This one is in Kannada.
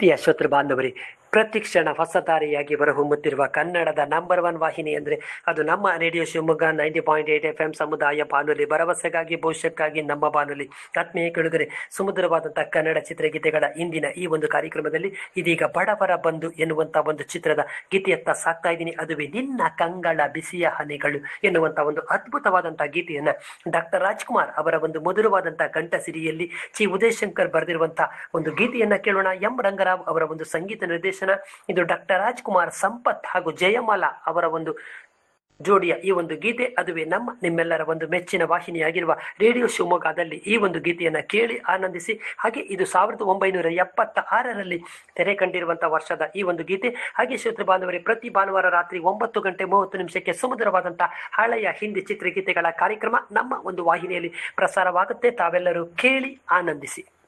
ಪ್ರೀತಿಯ ಶ್ರೋತೃ ಬಾಂಧವರೇ ಪ್ರತಿಕ್ಷಣ ಹೊಸ ದಾರಿಯಾಗಿ ಹೊರಹೊಮ್ಮುತ್ತಿರುವ ಕನ್ನಡದ ನಂಬರ್ ಒನ್ ವಾಹಿನಿ ಅಂದರೆ ಅದು ನಮ್ಮ radio Shivamogga ninety point eight F M ಸಮುದಾಯ ಬಾನುಲಿ ಭರವಸೆಗಾಗಿ ಭವಿಷ್ಯಕ್ಕಾಗಿ ನಮ್ಮ ಬಾನುಲಿ ಆತ್ಮೀಯ ಕೆಳಗರೆ ಸುಮಧುರವಾದಂತಹ ಕನ್ನಡ ಚಿತ್ರಗೀತೆಗಳ ಇಂದಿನ ಈ ಒಂದು ಕಾರ್ಯಕ್ರಮದಲ್ಲಿ ಇದೀಗ ಬಡವರ ಬಂಧು ಎನ್ನುವಂಥ ಒಂದು ಚಿತ್ರದ ಗೀತೆಯತ್ತ ಸಾಕ್ತಾ ಇದ್ದೀನಿ ಅದುವೇ ನಿನ್ನ ಕಂಗಳ ಬಿಸಿಯ ಹನಿಗಳು ಎನ್ನುವಂಥ ಒಂದು ಅದ್ಭುತವಾದಂತಹ ಗೀತೆಯನ್ನ ಡಾಕ್ಟರ್ ರಾಜ್ಕುಮಾರ್ ಅವರ ಒಂದು ಮಧುರವಾದಂತಹ ಕಂಠಸಿರಿಯಲ್ಲಿ ಚಿ ಉದಯಶಂಕರ್ ಬರೆದಿರುವಂತಹ ಒಂದು ಗೀತೆಯನ್ನ ಕೇಳೋಣ ಎಂ ರಂಗರಾವ್ ಅವರ ಒಂದು ಸಂಗೀತ ನಿರ್ದೇಶನ ಇದು ಡಾಕ್ಟರ್ ರಾಜ್ಕುಮಾರ್ ಸಂಪತ್ ಹಾಗೂ ಜಯಮಾಲಾ ಅವರ ಒಂದು ಜೋಡಿಯ ಈ ಒಂದು ಗೀತೆ ಅದುವೇ ನಮ್ಮ ನಿಮ್ಮೆಲ್ಲರ ಒಂದು ಮೆಚ್ಚಿನ ವಾಹಿನಿಯಾಗಿರುವ ರೇಡಿಯೋ ಶಿವಮೊಗ್ಗದಲ್ಲಿ ಈ ಒಂದು ಗೀತೆಯನ್ನ ಕೇಳಿ ಆನಂದಿಸಿ ಹಾಗೆ ಇದು ಸಾವಿರದ ಒಂಬೈನೂರ ಎಪ್ಪತ್ತ ಆರರಲ್ಲಿ ತೆರೆ ಕಂಡಿರುವಂತಹ ವರ್ಷದ ಈ ಒಂದು ಗೀತೆ ಹಾಗೆ ಶ್ರೋತೃ ಬಾಂಧವರೇ ಪ್ರತಿ ಭಾನುವಾರ ರಾತ್ರಿ ಒಂಬತ್ತು ಗಂಟೆ ಮೂವತ್ತು ನಿಮಿಷಕ್ಕೆ ಸುಮಧುರವಾದಂತಹ ಹಳೆಯ ಹಿಂದಿ ಚಿತ್ರಗೀತೆಗಳ ಕಾರ್ಯಕ್ರಮ ನಮ್ಮ ಒಂದು ವಾಹಿನಿಯಲ್ಲಿ ಪ್ರಸಾರವಾಗುತ್ತೆ ತಾವೆಲ್ಲರೂ ಕೇಳಿ ಆನಂದಿಸಿ